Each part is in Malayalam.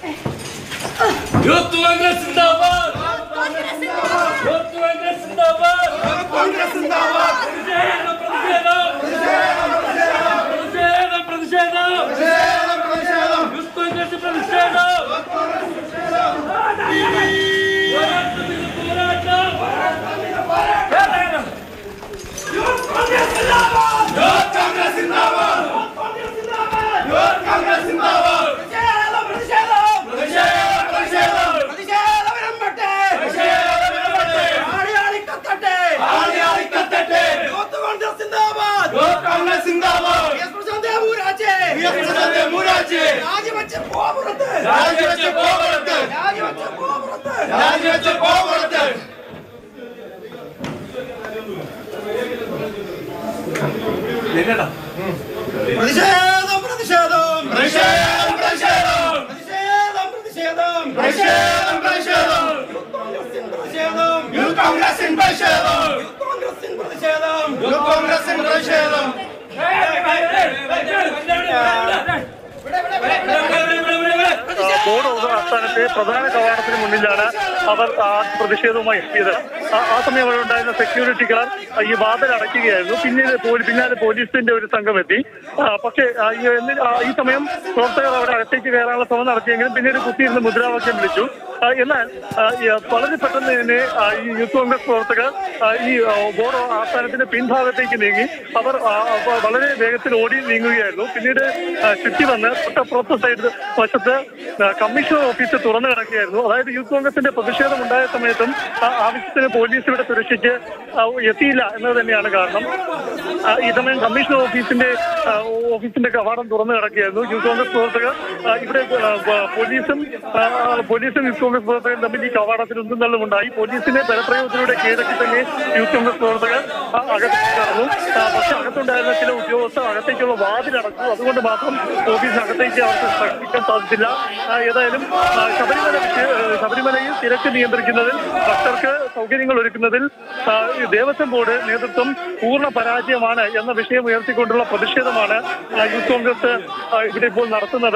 യൂത്ത് കോൺഗ്രസ് സിന്ദാബാദ് യൂത്ത് കോൺഗ്രസ് സിന്ദാബാദ് കോൺഗ്രസ് സിന്ദാബാദ് പ്രതിഷേധം പ്രതിഷേധം പ്രതിഷേധം പ്രതിഷേധം പ്രതിഷേധം യൂത്ത് കോൺഗ്രസ് പ്രതിഷേധം പോരാട്ടം യൂത്ത് കോൺഗ്രസ് സിന്ദാബാദ് യൂത്ത് കോൺഗ്രസ് സിന്ദാബാദ് പ്രതിഷേധം പ്രതിഷേധം പ്രതിഷേധം വിരമ്പട്ടെ ആളിയാളി കത്തട്ടെ ആളിയാളി കത്തട്ടെ യൂത്ത് കോൺഗ്രസ് സിന്ദാബാദ് യൂത്ത് കോൺഗ്രസ് സിന്ദാബാദ് എസ് പ്രശാന്ത് മൂരാജെ എസ് പ്രശാന്ത് മൂരാജെ രാജിവെച്ച് പോപുറത്ത് രാജിവെച്ച് പോപുറത്ത് രാജിവെച്ച് പോപുറത്ത് രാജിവെച്ച് പോപുറത്ത് പ്രതിഷേധം പ്രതിഷേധം പ്രതിഷേധം പ്രതിഷേധം പ്രതിഷേധം പ്രതിഷേധം പ്രതിഷേധം പ്രതിഷേധം യൂത്ത് കോൺഗ്രസിൻ പ്രതിഷേധം യൂത്ത് കോൺഗ്രസിൻ പ്രതിഷേധം യൂത്ത് കോൺഗ്രസിൻ പ്രതിഷേധം ബോർഡ് ആസ്ഥാനത്തെ പ്രധാന കവാടത്തിന് മുന്നിലാണ് അവർ ആ പ്രതിഷേധവുമായി എത്തിയത് ആ- ആ സമയം അവിടെ ഉണ്ടായിരുന്ന സെക്യൂരിറ്റിക്കാർ ഈ വാതിൽ അടയ്ക്കുകയായിരുന്നു പിന്നീട് പോലീ- പിന്നാലെ പോലീസിന്റെ ഒരു സംഘം എത്തി ആ, പക്ഷേ ആ, ഈ എന്നി- ആ, ഈ സമയം പ്രവർത്തകർ അവിടെ അകത്തേക്ക് കയറാനുള്ള ശ്രമം നടത്തിയെങ്കിലും പിന്നീട് കുത്തിയിരുന്ന് മുദ്രാവാക്യം വിളിച്ചു ആ, എന്നാൽ ആ, ഈ, വളരെ പെട്ടെന്ന് തന്നെ ആ, ഈ യൂത്ത് കോൺഗ്രസ് പ്രവർത്തകർ ആ, ഈ ആ, ബോർഡ് ആസ്ഥാനത്തിന്റെ പിൻഭാഗത്തേക്ക് നീങ്ങി അവർ ആ, വ- വളരെ വേഗത്തിൽ ഓടി നീങ്ങുകയായിരുന്നു പിന്നീട് ആ, ചുറ്റി വന്ന് തൊട്ടപ്പുറത്തെ സൈഡ് വശത്ത് ആ, കമ്മീഷണർ ഓഫീസ് തുറന്നു കിടക്കുകയായിരുന്നു അതായത് യൂത്ത് കോൺഗ്രസിന്റെ പ്രതിഷേധം ഉണ്ടായ സമയത്തും ആ ആവശ്യത്തിന് പോലീസ് ഇവിടെ സുരക്ഷയ്ക്ക് ആ, എത്തിയില്ല എന്നത് തന്നെയാണ് കാരണം ആ, ഈ സമയം കമ്മീഷണർ ഓഫീസിന്റെ ആ, ഓഫീസിന്റെ കവാടം തുറന്നു കിടക്കുകയായിരുന്നു യൂത്ത് കോൺഗ്രസ് പ്രവർത്തകർ ആ, ഇവിടെ ആ, പ- പോലീസും ആ, പോലീസും യൂത്ത് കോൺഗ്രസ് പ്രവർത്തകരും തമ്മിൽ ഈ കവാടത്തിൽ ഒന്നും തള്ളുമുണ്ടായി പോലീസിന്റെ ബലപ്രയോഗത്തിലൂടെ കീഴടക്കി തന്നെ യൂത്ത് കോൺഗ്രസ് പ്രവർത്തകർ ആ, അകത്തേക്ക് കടന്നു ആ, പക്ഷെ അകത്തുണ്ടായിരുന്ന ചില ഉദ്യോഗസ്ഥർ അകത്തേക്കുള്ള വാതിലടച്ചു അതുകൊണ്ട് മാത്രം ഓഫീസിനകത്തേക്ക് അവർക്ക് പ്രവർത്തിക്കാൻ സാധിച്ചില്ല ആ, ഏതായാലും ആ, ശബരിമല വിഷയ- ഏഹ് ശബരിമലയിൽ തിരക്ക് നിയന്ത്രിക്കുന്നതിൽ ഭക്തർക്ക് സൗകര്യങ്ങൾ ഒരുക്കുന്നതിൽ ആ, ഈ ദേവസ്വം ബോർഡ് നേതൃത്വം പൂർണ്ണ പരാജയമാണ് എന്ന വിഷയം ഉയർത്തിക്കൊണ്ടുള്ള പ്രതിഷേധമാണ് ആ, യൂത്ത് കോൺഗ്രസ് ആ, ഇവിടെ ഇപ്പോൾ നടത്തുന്നത്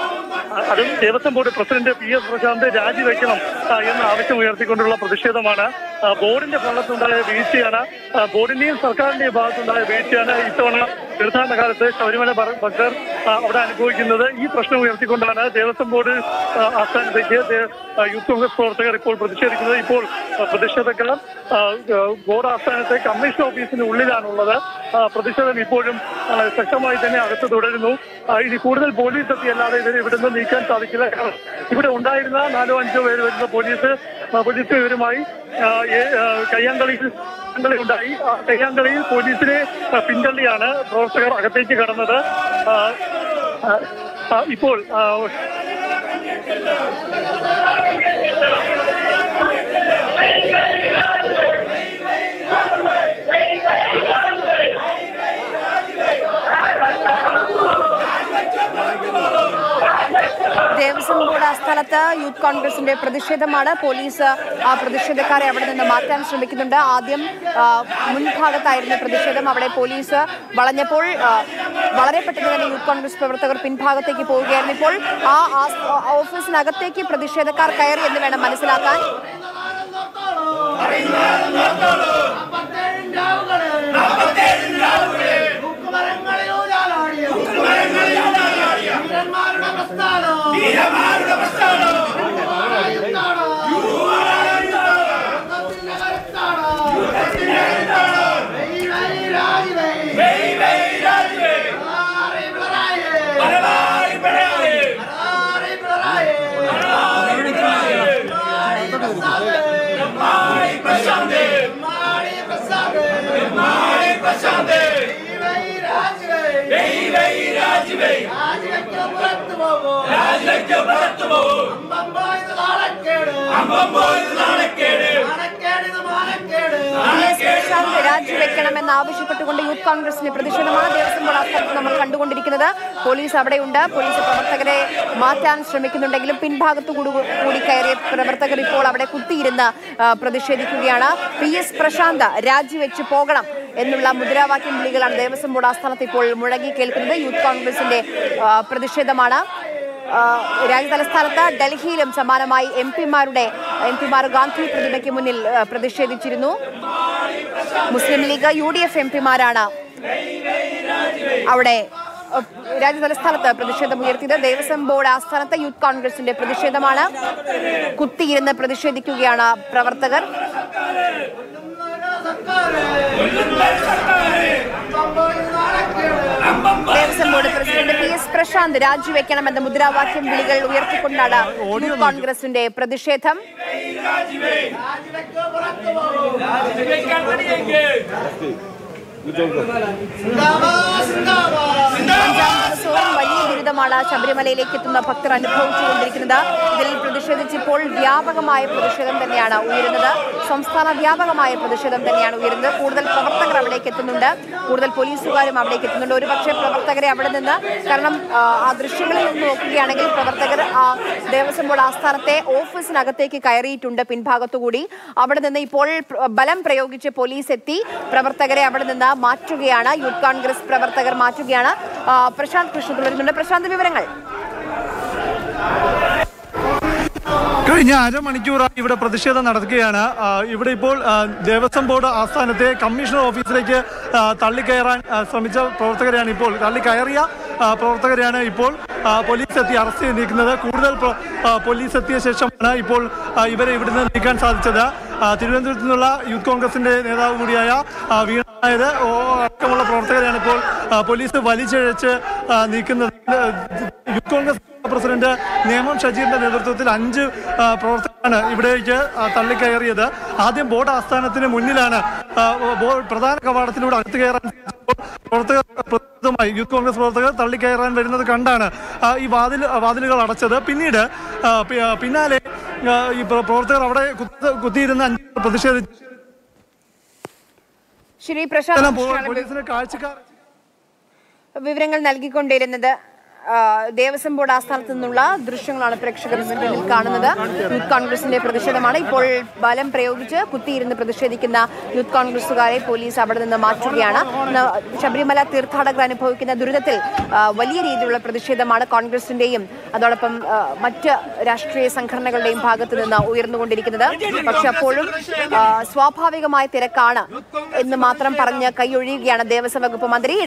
ആ, അതും Devaswom board president P S Prashanth രാജിവെക്കണം ആ, എന്ന ആവശ്യം ഉയർത്തിക്കൊണ്ടുള്ള പ്രതിഷേധമാണ് ആ, ബോർഡിന്റെ ഭാഗത്തുണ്ടായ വീഴ്ചയാണ് ആ, ബോർഡിന്റെയും സർക്കാരിന്റെയും ഭാഗത്തുണ്ടായ വീഴ്ചയാണ് ഇത്തവണ തീർത്ഥാടന കാലത്ത് ശബരിമല ഭ- ഭക്തർ ആ, അവിടെ അനുഭവിക്കുന്നത് ഈ പ്രശ്നം ഉയർത്തിക്കൊണ്ടാണ് ദേവസ്വം ബോർഡ് ആ, ആസ്ഥാനത്തേക്ക് ദേ- ആ, യൂത്ത് കോൺഗ്രസ് പ്രവർത്തകർ ഇപ്പോൾ പ്രതിഷേധിക്കുന്നത് ഇപ്പോൾ ആ, പ്രതിഷേധക്കാർ ആ, ആ, ബോർഡ് ആസ്ഥാനത്തെ കമ്മീഷൻ ഓഫീസിന് ഉള്ളിലാണുള്ളത് ആ, പ്രതിഷേധം ഇപ്പോഴും ആ, ശക്തമായി തന്നെ അകത്ത് തുടരുന്നു ആ, ഇനി കൂടുതൽ പോലീസ് എത്തിയല്ലാതെ ഇവരെ ഇവിടുന്ന് നീക്കാൻ സാധിക്കില്ല കാരണം ഇവിടെ ഉണ്ടായിരുന്ന നാലോ അഞ്ചോ പേര് വരുന്ന പോലീസ് ആ, പോലീസ് ഇവരുമായി ആ, ഏ- ആ, കയ്യാങ്കളിയിൽ കയ്യാങ്കളി ഉണ്ടായി ആ കയ്യാങ്കളിയിൽ പോലീസിനെ ആ, പിന്തള്ളിയാണ് പ്രവർത്തകർ അകത്തേക്ക് കടന്നത് ആ, ആ, ആ, ഇപ്പോൾ ആ, ദേവസ്വം ബോർഡ് ആസ്ഥാനത്ത് യൂത്ത് കോൺഗ്രസിന്റെ പ്രതിഷേധമാണ് പോലീസ് ആ പ്രതിഷേധക്കാരെ അവിടെ നിന്ന് മാറ്റാൻ ശ്രമിക്കുന്നുണ്ട് ആദ്യം ആ, മുൻഭാഗത്തായിരുന്നു പ്രതിഷേധം അവിടെ പോലീസ് വളഞ്ഞപ്പോൾ ആ, വളരെ പെട്ടെന്ന് തന്നെ യൂത്ത് കോൺഗ്രസ് പ്രവർത്തകർ പിൻഭാഗത്തേക്ക് പോവുകയായിരുന്നു ഇപ്പോൾ ആ ആസ്- ആ ഓഫീസിനകത്തേക്ക് പ്രതിഷേധക്കാർ കയറി എന്ന് വേണം മനസ്സിലാക്കാൻ പി എസ് പ്രശാന്ത് രാജിവെക്കണമെന്ന് ആവശ്യപ്പെട്ടുകൊണ്ട് യൂത്ത് കോൺഗ്രസിന്റെ പ്രതിഷേധമാണ് ദേവസ്വം ബോർഡ് ആസ്ഥാനത്ത് നമ്മൾ കണ്ടുകൊണ്ടിരിക്കുന്നത് പോലീസ് അവിടെയുണ്ട് പോലീസ് പ്രവർത്തകരെ മാറ്റാൻ ശ്രമിക്കുന്നുണ്ടെങ്കിലും പിൻഭാഗത്തു കൂടി കൂടി കയറിയ പ്രവർത്തകർ ഇപ്പോൾ അവിടെ കുത്തിയിരുന്ന് ആ, പ്രതിഷേധിക്കുകയാണ് പി എസ് പ്രശാന്ത് രാജിവെച്ച് പോകണം എന്നുള്ള മുദ്രാവാക്യം വിളികളാണ് ദേവസ്വം ബോർഡ് ആസ്ഥാനത്ത് ഇപ്പോൾ മുഴങ്ങി കേൾക്കുന്നത് യൂത്ത് കോൺഗ്രസിന്റെ ആ, പ്രതിഷേധമാണ് ആ, രാജ്യതലസ്ഥാനത്ത് ഡൽഹിയിലും സമാനമായി എം പിമാരുടെ എം പിമാർ ഗാന്ധി പ്രതിമയ്ക്ക് മുന്നിൽ ആ, പ്രതിഷേധിച്ചിരുന്നു Muslim League U D F M പിമാരാണ് അവിടെ അഹ്, രാജ്യതലസ്ഥാനത്ത് പ്രതിഷേധം ഉയർത്തിയത് ദേവസ്വം ബോർഡ് ആസ്ഥാനത്ത് യൂത്ത് കോൺഗ്രസിന്റെ പ്രതിഷേധമാണ് കുത്തിയിരുന്ന് പ്രതിഷേധിക്കുകയാണ് പ്രവർത്തകർ Devaswom board president P S Prashanth രാജിവെക്കണമെന്ന മുദ്രാവാക്യം വിളികൾ ഉയർത്തിക്കൊണ്ടാണ് യൂത്ത് കോൺഗ്രസിന്റെ പ്രതിഷേധം വെക്കാൻ മടിയെങ്കിൽ അഞ്ചാം ദിവസവും വലിയ ദുരിതമാണ് ശബരിമലയിലേക്ക് എത്തുന്ന ഭക്തർ അനുഭവിച്ചുകൊണ്ടിരിക്കുന്നത് ഇതിൽ പ്രതിഷേധിച്ച് ഇപ്പോൾ വ്യാപകമായ പ്രതിഷേധം തന്നെയാണ് ഉയരുന്നത് സംസ്ഥാന വ്യാപകമായ പ്രതിഷേധം തന്നെയാണ് ഉയരുന്നത് കൂടുതൽ പ്രവർത്തകർ അവിടേക്ക് എത്തുന്നുണ്ട് കൂടുതൽ പോലീസുകാരും അവിടേക്ക് എത്തുന്നുണ്ട് ഒരുപക്ഷെ പ്രവർത്തകരെ അവിടെ നിന്ന് കാരണം ആ, ആ ദൃശ്യങ്ങളിൽ നിന്ന് നോക്കുകയാണെങ്കിൽ പ്രവർത്തകർ ആ ദേവസ്വം ബോർഡ് ആസ്ഥാനത്തെ ഓഫീസിനകത്തേക്ക് കയറിയിട്ടുണ്ട് പിൻഭാഗത്തുകൂടി അവിടെ നിന്ന് ഇപ്പോൾ പ്ര- ബലം പ്രയോഗിച്ച് പോലീസ് എത്തി പ്രവർത്തകരെ അവിടെ നിന്ന് മാറ്റുകയാണ് യൂത്ത് കോൺഗ്രസ് പ്രവർത്തകർ മാറ്റുകയാണ് ആ, പ്രശാന്ത് കൃഷ്ണ തുടരുന്നുണ്ട് പ്രശാന്ത് വിവരങ്ങൾ കഴിഞ്ഞ അരമണിക്കൂറായി ഇവിടെ പ്രതിഷേധം നടക്കുകയാണ് ആ, ഇവിടെ ഇപ്പോൾ ആ, ദേവസ്വം ബോർഡ് ആസ്ഥാനത്തെ കമ്മീഷണർ ഓഫീസിലേക്ക് ആ, തള്ളിക്കയറാൻ ആ, ശ്രമിച്ച പ്രവർത്തകരെയാണ് ഇപ്പോൾ തള്ളിക്കയറിയ ആ, പ്രവർത്തകരെയാണ് ഇപ്പോൾ ആ, പോലീസ് എത്തി അറസ്റ്റ് ചെയ്തിരിക്കുന്നത് കൂടുതൽ പ്ര- ആ, പോലീസ് എത്തിയ ശേഷമാണ് ഇപ്പോൾ ആ, ഇവരെ ഇവിടുന്ന് നീക്കാൻ സാധിച്ചത് ആ, തിരുവനന്തപുരത്ത് നിന്നുള്ള യൂത്ത് കോൺഗ്രസിന്റെ നേതാവ് കൂടിയായ ആ, വീണ നായർ ഓ അടക്കമുള്ള പ്രവർത്തകരെയാണ് ഇപ്പോൾ ആ, പോലീസ് വലിച്ചിഴച്ച് ആ, നീക്കുന്നത് യൂത്ത് കോൺഗ്രസ് പ്രസിഡന്റ് നേമം ഷജീറിന്റെ നേതൃത്വത്തിൽ അഞ്ച് ആ, പ്രവർത്തകരാണ് ഇവിടേക്ക് ആ, തള്ളിക്കയറിയത് ആദ്യം ബോർഡ് ആസ്ഥാനത്തിന് മുന്നിലാണ് ആ, ബോ- പ്രധാന കവാടത്തിലൂടെ അകത്ത് കയറാൻ ശ്രമിച്ചപ്പോൾ പ്രവർത്തകർ പ്രതിഷേധവുമായി യൂത്ത് കോൺഗ്രസ് പ്രവർത്തകർ തള്ളിക്കയറാൻ വരുന്നത് കണ്ടാണ് ആ, ഈ വാതിൽ വാതിലുകൾ അടച്ചത് പിന്നീട് ആ, പി- ആ, പിന്നാലെ ആ, ഈ പ്ര- പ്രവർത്തകർ അവിടെ കുത്തി- കുത്തിയിരുന്ന് അഞ്ച് പേർ പ്രതിഷേധിച്ചു ശ്രീ പ്രശാന്ത് പോ- കൃഷ്ണയാണ് പോലീസിന് കാഴ്ചക്കാർ വിവരങ്ങൾ നൽകിക്കൊണ്ടിരുന്നത് ആ, ദേവസ്വം ബോർഡ് ആസ്ഥാനത്ത് നിന്നുള്ള ദൃശ്യങ്ങളാണ് പ്രേക്ഷകർ സ്ക്രീനിൽ കാണുന്നത് യൂത്ത് കോൺഗ്രസിന്റെ പ്രതിഷേധമാണ് ഇപ്പോൾ ബലം പ്രയോഗിച്ച് കുത്തിയിരുന്ന് പ്രതിഷേധിക്കുന്ന യൂത്ത് കോൺഗ്രസുകാരെ പോലീസ് അവിടെ നിന്ന് മാറ്റുകയാണ് ഇന്ന് ശബരിമല തീർത്ഥാടകർ അനുഭവിക്കുന്ന ദുരിതത്തിൽ ആ, വലിയ രീതിയിലുള്ള പ്രതിഷേധമാണ് കോൺഗ്രസിന്റെയും അതോടൊപ്പം ആ, മറ്റ് രാഷ്ട്രീയ സംഘടനകളുടെയും ഭാഗത്ത് നിന്ന് ഉയർന്നുകൊണ്ടിരിക്കുന്നത് പക്ഷെ അപ്പോഴും ആ, സ്വാഭാവികമായ തിരക്കാണ് എന്ന് മാത്രം പറഞ്ഞ് കൈയൊഴിയുകയാണ് ദേവസ്വം വകുപ്പ് മന്ത്രി